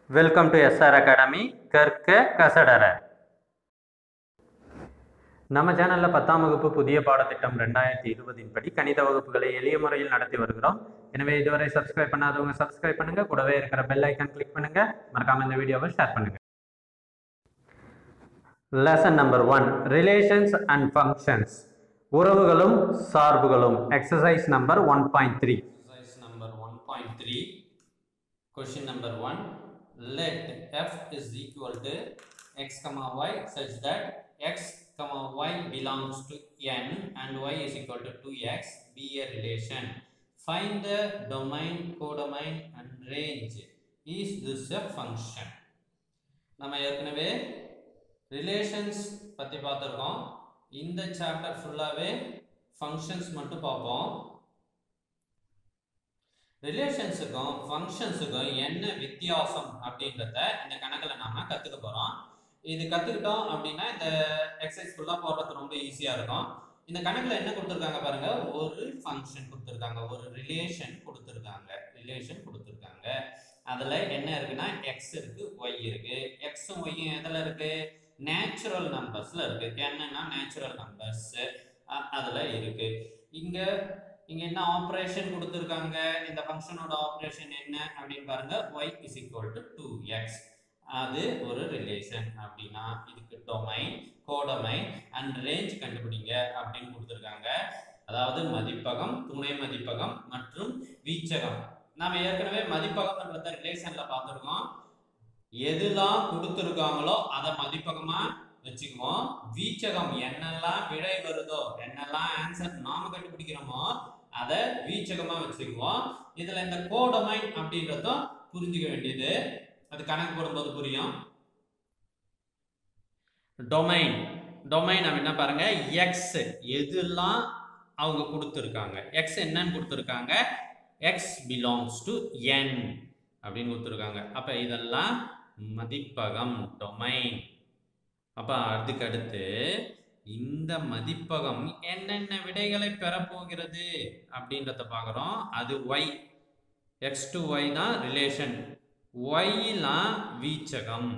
welcome to SR academy கற்க கசடர நம்ம சேனலில் பத்தாம் வகுப்பு புதிய பாடத்திட்டம் ரெண்டாயிரத்தி இருபதின் படி கணித வகுப்புகளை எளிய முறையில் நடத்தி வருகிறோம் எனவே இதுவரை சப்ஸ்கிரைப் பண்ணாதவங்க சப்ஸ்கிரைப் பண்ணுங்க கூடவே இருக்கிற பெல் ஐக்கான் கிளிக் பண்ணுங்க மறக்காம இந்த வீடியோவை ஷேர் பண்ணுங்க lesson number one relations and functions உறவுகளும் சார்புகளும் exercise number one point three exercise number one point three Question number 1 let f is equal to x comma y such that x comma y belongs to n and y is equal to 2x be a relation find the domain codomain and range is this a function நம்ம ஏற்கனவே relations பற்றி பார்த்துருக்கோம் இந்த chapter ஃபுல்லாகவே functions மட்டும் பார்ப்போம் ரிலேஷன்ஸுக்கும் ஃபங்க்ஷன்ஸுக்கும் என்ன வித்தியாசம் அப்படின்றத இந்த கணக்கில் நாம கற்றுக்க போகிறோம் இது கற்றுக்கிட்டோம் அப்படின்னா இந்த எக்ஸசைஸ் ஃபுல்லாக போடுறது ரொம்ப ஈஸியாக இருக்கும் இந்த கணக்கில் என்ன கொடுத்துருக்காங்க பாருங்க ஒரு ஃபங்க்ஷன் கொடுத்துருக்காங்க ஒரு ரிலேஷன் கொடுத்துருக்காங்க ரிலேஷன் கொடுத்துருக்காங்க அதில் என்ன இருக்குன்னா எக்ஸ் இருக்கு ஒய் இருக்கு எக்ஸும் ஒய்யும் எதில் இருக்கு நேச்சுரல் நம்பர்ஸில் இருக்கு என்னன்னா நேச்சுரல் நம்பர்ஸ் அதில் இருக்கு இங்கே இங்க என்ன ஆப்ரேஷன் கொடுத்துருக்காங்க இந்த ஃபங்க்ஷனோட ஆப்ரேஷன் என்ன அப்படின்னு பாருங்க y is equal to two x அது ஒரு ரிலேஷன் அப்படின்னா இதுக்கு டொமைன் கோடமைன் அண்ட் ரேஞ்ச் கண்டுபிடிங்க அப்படின்னு கொடுத்துருக்காங்க அதாவது மதிப்பகம் துணை மதிப்பகம் மற்றும் வீச்சகம் நாம ஏற்கனவே மதிப்பகம்ன்றத ரிலேஷன்ல பார்த்துருக்கோம் எதுலாம் கொடுத்துருக்காங்களோ அதை மதிப்பகமா வச்சுக்குவோம் வீச்சகம் என்னெல்லாம் விடை வருதோ என்னெல்லாம் ஆன்சர் நாம கண்டுபிடிக்கிறோமோ அதை வீச்சகமா வச்சுக்குவோம் இதுல இந்த கோடமைன் அப்படின்றதும் புரிஞ்சுக்க வேண்டியது அது கணக்கு போடும்போது புரியும் டொமைன் டொமைன் அப்படின்னா பாருங்க எக்ஸ் எதுலாம் அவங்க கொடுத்துருக்காங்க எக்ஸ் என்னன்னு கொடுத்துருக்காங்க எக்ஸ் பிலாங்ஸ் டு என் அப்படின்னு கொடுத்துருக்காங்க அப்ப இதெல்லாம் மதிப்பகம் டொமைன் அப்ப அதுக்கு அடுத்து இந்த மதிப்பகம் என்னென்ன விடைகளை பெறப்போகிறது அப்படின்றத பார்க்குறோம் அது ஒய் எக்ஸ் டு ஒய் தான் ரிலேஷன் ஒய்லாம் வீச்சகம்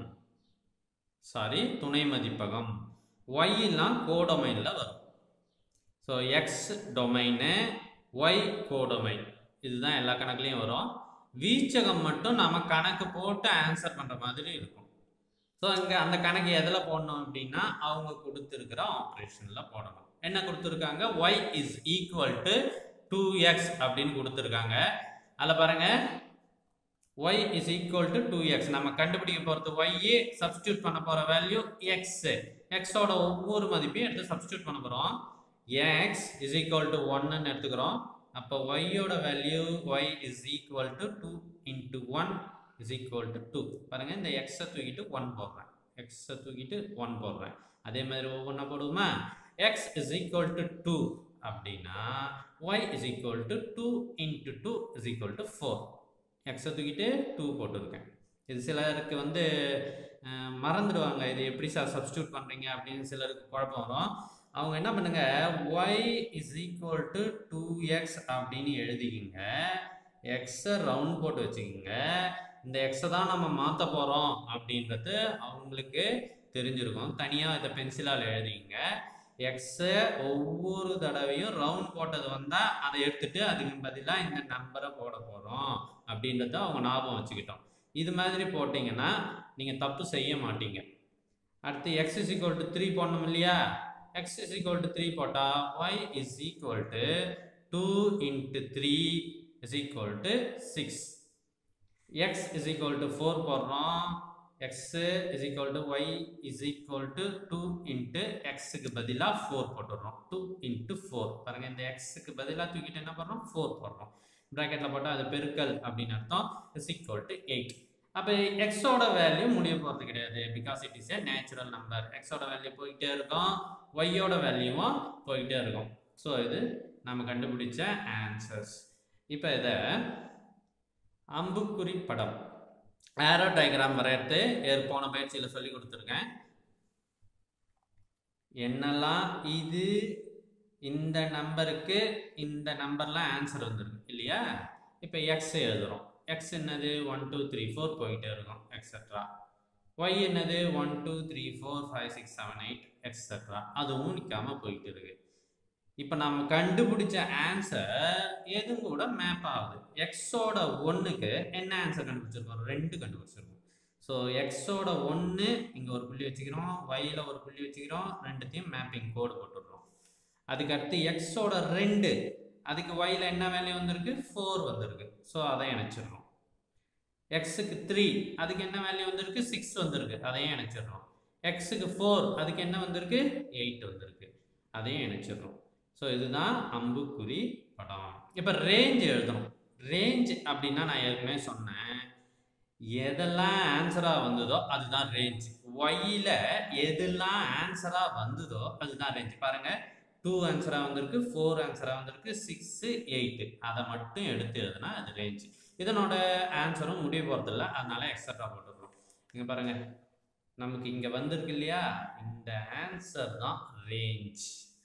சாரி துணை மதிப்பகம் ஒய்லாம் கோடொமைனில் வரும் so x domain y codomain இதுதான் எல்லா கணக்குலையும் வரும் வீச்சகம் மட்டும் நம்ம கணக்கு போட்டு ஆன்சர் பண்ணுற மாதிரி இருக்கும் ஸோ இங்கே அந்த கணக்கு எதில் போடணும் அப்படின்னா அவங்க கொடுத்துருக்கிற ஆப்ரேஷனில் போடணும் என்ன கொடுத்துருக்காங்க y is equal to two x அப்படின்னு கொடுத்துருக்காங்க அதில் பாருங்க y is equal to two x நம்ம கண்டுபிடிக்க போகிறது ஒய்யே சப்ஸ்டியூட் பண்ண போகிற வேல்யூ எக்ஸ் எக்ஸோட ஒவ்வொரு மதிப்பையும் எடுத்து சப்ஸ்டியூட் பண்ண போகிறோம் எக்ஸ் இஸ் ஈக்குவல் டு ஒன்னு எடுத்துக்கிறோம் அப்போ ஒய்யோட value y is equal to two into one is equal to two பாருங்கள் இந்த எக்ஸை தூக்கிட்டு ஒன் போடுறேன் எக்ஸை தூக்கிட்டு ஒன் போடுறேன் அதே மாதிரி ஒவ்வொன்றா போடுவோமா x is equal to two அப்படின்னா y is equal to two into two is equal to four எக்ஸை தூக்கிட்டு டூ போட்டுருக்கேன் இது சிலருக்கு வந்து மறந்துடுவாங்க இது எப்படி சார் சப்ஸ்டியூட் பண்ணுறீங்க அப்படின்னு சிலருக்கு குழப்பம் வரும் அவங்க என்ன பண்ணுங்க y is equal to two x அப்படின்னு எழுதிக்கிங்க எக்ஸை ரவுண்ட் போட்டு வச்சுக்கிங்க இந்த எக்ஸை தான் நம்ம மாற்ற போகிறோம் அப்படின்றது அவங்களுக்கு தெரிஞ்சிருக்கும் தனியாக இதை பென்சிலால் எழுதிங்க எக்ஸை ஒவ்வொரு தடவையும் ரவுண்ட் போட்டது வந்தால் அதை எடுத்துட்டு அதுக்கு பதிலாக இந்த நம்பரை போட போகிறோம் அப்படின்றத அவங்க ஞாபகம் வச்சுக்கிட்டோம் இது மாதிரி போட்டிங்கன்னா நீங்கள் தப்பு செய்ய மாட்டீங்க அடுத்து x is equal to three போடணும் இல்லையா x is equal to three போட்டால் y is equal to two into three is equal to six x is equal to four போடுறோம் x is equal to y is equal to two into எக்ஸுக்கு பதிலாக four போட்டுடுறோம் two into four பாருங்க இந்த எக்ஸுக்கு பதிலாக தூக்கிட்டு என்ன பண்ணுறோம் ஃபோர் போடுறோம் ப்ராக்கெட்டில் போட்டால் அது பெருக்கல் அப்படின்னு அர்த்தம் இஸ் ஈக்குவல் டு எயிட் அப்போ எக்ஸோட வேல்யூ முடிய போகிறது கிடையாது because it is a natural number எக்ஸோட வேல்யூ போயிட்டே இருக்கும் ஒய்யோட வேல்யூவும் போயிட்டே இருக்கும் ஸோ இது நம்ம கண்டுபிடிச்ச ஆன்சர்ஸ் இப்போ இதை அம்புக்குறி படம் ஏரோ டயக்ராம் வரையறது ஏற் போன பயிற்சியில் சொல்லி கொடுத்துருக்கேன் என்னெல்லாம் இது இந்த நம்பருக்கு இந்த நம்பர்லாம் ஆன்சர் வந்துருக்கு இல்லையா இப்போ எக்ஸ் எழுதுகிறோம் எக்ஸ் என்னது ஒன் டூ த்ரீ ஃபோர் போயிட்டே இருக்கும் எக்ஸட்ரா ஒய் என்னது one two three four five six seven eight extra அதுவும் நிற்காம போயிட்டு இருக்கு இப்போ நம்ம கண்டுபிடிச்ச ஆன்சர் எதுவும் கூட மேப் ஆகுது எக்ஸோட ஒன்றுக்கு என்ன ஆன்சர் கண்டுபிடிச்சிருக்கோம் ரெண்டு கண்டுபிடிச்சிருக்கோம் ஸோ எக்ஸோட ஒன்று இங்கே ஒரு புள்ளி வச்சுக்கிறோம் ஒய்யில் ஒரு புள்ளி வச்சுக்கிறோம் ரெண்டுத்தையும் மேப்பிங் கோடு போட்டுடுறோம் அதுக்கு அடுத்து எக்ஸோட ரெண்டு அதுக்கு ஒய்யில் என்ன வேல்யூ வந்திருக்கு ஃபோர் வந்திருக்கு ஸோ அதை இணைச்சிடுறோம் எக்ஸுக்கு த்ரீ அதுக்கு என்ன வேல்யூ வந்திருக்கு சிக்ஸ் வந்திருக்கு அதையும் இணைச்சிடுறோம் எக்ஸுக்கு ஃபோர் அதுக்கு என்ன வந்திருக்கு எயிட் வந்திருக்கு அதையும் இணைச்சிடுறோம் ஸோ இதுதான் அம்புக்குறி படம் இப்போ ரேஞ்ச் எழுதணும் ரேஞ்ச் அப்படின்னா நான் ஏற்கனவே சொன்னேன் எதெல்லாம் ஆன்சராக வந்ததோ அதுதான் ரேஞ்ச் ஒய்யில் எதெல்லாம் ஆன்சராக வந்ததோ அதுதான் ரேஞ்ச் பாருங்கள் டூ ஆன்சராக வந்திருக்கு ஃபோர் ஆன்சராக வந்திருக்கு சிக்ஸு எயிட்டு அதை மட்டும் எடுத்து எழுதுனா அது ரேஞ்ச் இதனோட ஆன்சரும் முடிய போகிறதில்ல அதனால எக்ஸட்ரா போட்டுடுறோம் இங்கே பாருங்க நமக்கு இங்கே வந்திருக்கு இல்லையா இந்த ஆன்சர் தான் ரேஞ்ச்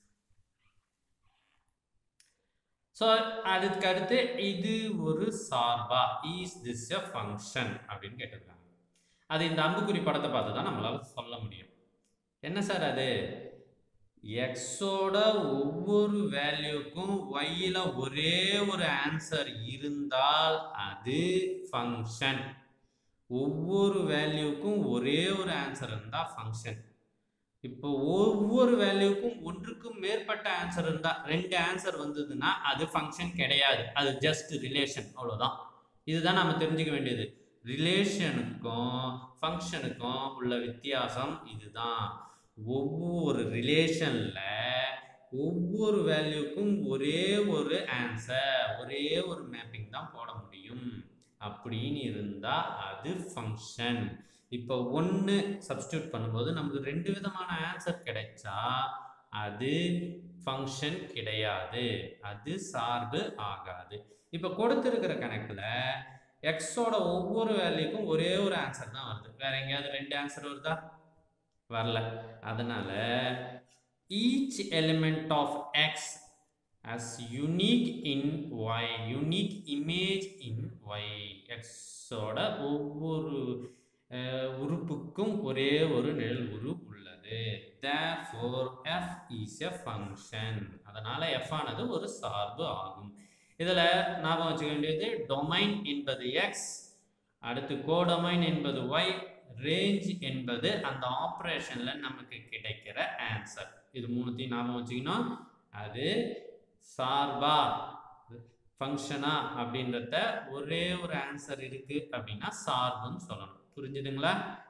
ஸோ அதுக்கு அடுத்து இது ஒரு சார்பா இஸ் திஸ் எ ஃபங்க்ஷன் அப்படின்னு கேட்டிருக்காங்க அது இந்த அம்புக்குறி படத்தை பார்த்து தான் நம்மளால சொல்ல முடியும் என்ன சார் அது எக்ஸோட ஒவ்வொரு வேல்யூக்கும் ஒய்யில் ஒரே ஒரு ஆன்சர் இருந்தால் அது ஃபங்க்ஷன் ஒவ்வொரு வேல்யூக்கும் ஒரே ஒரு ஆன்சர் இருந்தால் ஃபங்க்ஷன் இப்போ ஒவ்வொரு வேல்யூக்கும் ஒன்றுக்கும் மேற்பட்ட ஆன்சர் இருந்தால் ரெண்டு ஆன்சர் வந்ததுன்னா அது ஃபங்க்ஷன் கிடையாது அது ஜஸ்ட் ரிலேஷன் அவ்வளோதான் இதுதான் நம்ம தெரிஞ்சுக்க வேண்டியது ரிலேஷனுக்கும் ஃபங்க்ஷனுக்கும் உள்ள வித்தியாசம் இதுதான் ஒவ்வொரு ரிலேஷனில் ஒவ்வொரு வேல்யூக்கும் ஒரே ஒரு ஆன்சர் ஒரே ஒரு மேப்பிங் தான் போட முடியும் அப்படின்னு இருந்தால் அது ஃபங்க்ஷன் இப்போ ஒன்று சப்ஸ்டியூட் பண்ணும்போது நமக்கு ரெண்டு விதமான ஆன்சர் கிடைச்சா அது ஃபங்க்ஷன் கிடையாது அது சார்பு ஆகாது இப்போ கொடுத்துருக்கிற கணக்கில் எக்ஸோட ஒவ்வொரு வேல்யூக்கும் ஒரே ஒரு ஆன்சர் தான் வருது வேற எங்கேயாவது ரெண்டு ஆன்சர் வருதா வரல அதனால each element of x as unique in y unique image in y எக்ஸோட ஒவ்வொரு அஹ், உறுப்புக்கும் ஒரே ஒரு நிழல் உரு உள்ளது therefore f is a function அதனால f ஆனது ஒரு சார்பு ஆகும் இதில் ஞாபகம் வச்சுக்க வேண்டியது டொமைன் என்பது எக்ஸ் அடுத்து கோடொமைன் என்பது ஒய் ரேஞ்ச் என்பது அந்த ஆப்ரேஷனில் நமக்கு கிடைக்கிற ஆன்சர் இது மூணுத்தையும் ஞாபகம் வச்சுக்கணும் அது சார்பா ஃபங்க்ஷனா அப்படின்றத ஒரே ஒரு ஆன்சர் இருக்கு அப்படின்னா சார்புன்னு சொல்லணும் புரிஞ்சுதுங்களா